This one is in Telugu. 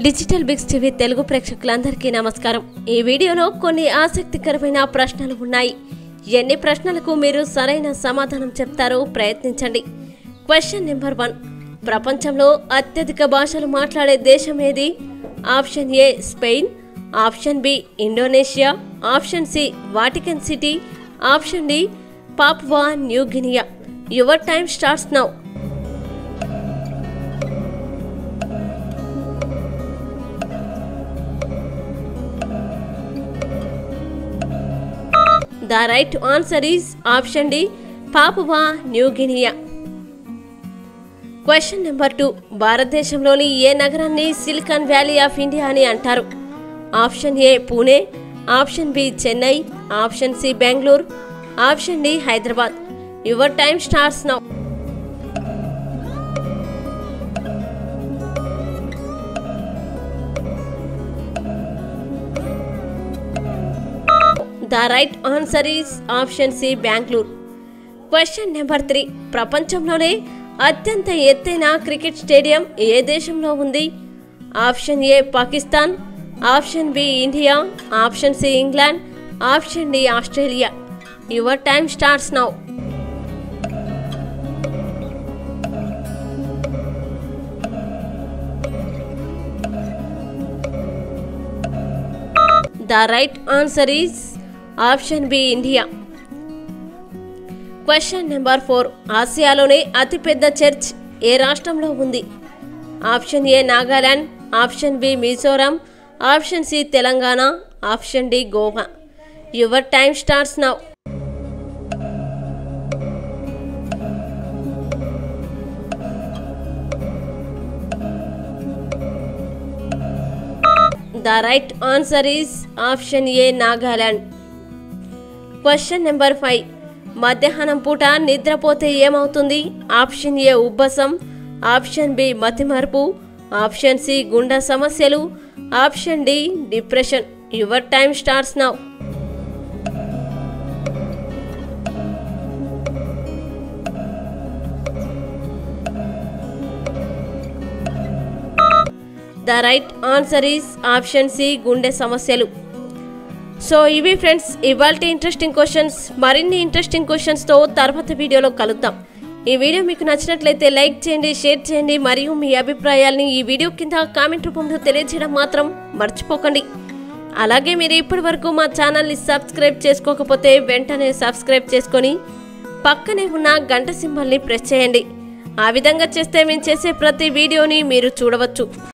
డిజిటల్ బిగ్స్ టీవీ తెలుగు ప్రేక్షకులందరికీ నమస్కారం ఈ వీడియోలో కొన్ని ఆసక్తికరమైన ప్రశ్నలు ఉన్నాయి ఎన్ని ప్రశ్నలకు మీరు సరైన సమాధానం చెప్తారో ప్రయత్నించండి క్వశ్చన్ నెంబర్ వన్ ప్రపంచంలో అత్యధిక భాషలు మాట్లాడే దేశం ఏది option A Spain option B Indonesia option C Vatican City option D Papua New Guinea your time starts now the right answer is option D Papua New Guinea question number two భారతదేశంలోని ఏ నగరాన్ని సిలికాన్ వ్యాలీ ఆఫ్ ఇండియా అని అంటారు option A Pune option B Chennai option C Bengaluru option D Hyderabad your time starts now the right answer is option C Bengaluru question number three ప్రపంచంలోనే అత్యంత ఎత్తైన క్రికెట్ స్టేడియం ఏ దేశంలో ఉంది option A Pakistan option B India option C England option D Australia your time starts now the right answer is option B India question number four ఆసియాలోనే అతిపెద్ద చర్చ్ ఏ రాష్ట్రంలో ఉంది option A Nagaland option B Mizoram option C Telangana option D Goa your time starts now the right answer is option A Nagaland question number five మధ్యాహ్నం పూట నిద్రపోతే ఏమవుతుంది ఆప్షన్ ఏ ఉబ్బసం ఆప్షన్ బి మతిమరుపు ఆప్షన్ సి గుండె సమస్యలు option D depression your time starts now the right answer is option C గుండె సమస్యలు సో ఇవి ఫ్రెండ్స్ ఇవాళ ఇంట్రెస్టింగ్ క్వశ్చన్స్ మరిన్ని ఇంట్రెస్టింగ్ క్వశ్చన్స్తో తర్వాత వీడియోలో కలుద్దాం ఈ వీడియో మీకు నచ్చినట్లయితే లైక్ చేయండి షేర్ చేయండి మరియు మీ అభిప్రాయాల్ని ఈ వీడియో కింద కామెంట్ రూపంలో తెలియజేయడం మాత్రం మర్చిపోకండి అలాగే మీరు ఇప్పటి వరకు మా ఛానల్ని సబ్స్క్రైబ్ చేసుకోకపోతే వెంటనే సబ్స్క్రైబ్ చేసుకొని పక్కనే ఉన్న గంట సింబల్ని ప్రెస్ చేయండి ఆ విధంగా చేస్తే మేము చేసే ప్రతి వీడియోని మీరు చూడవచ్చు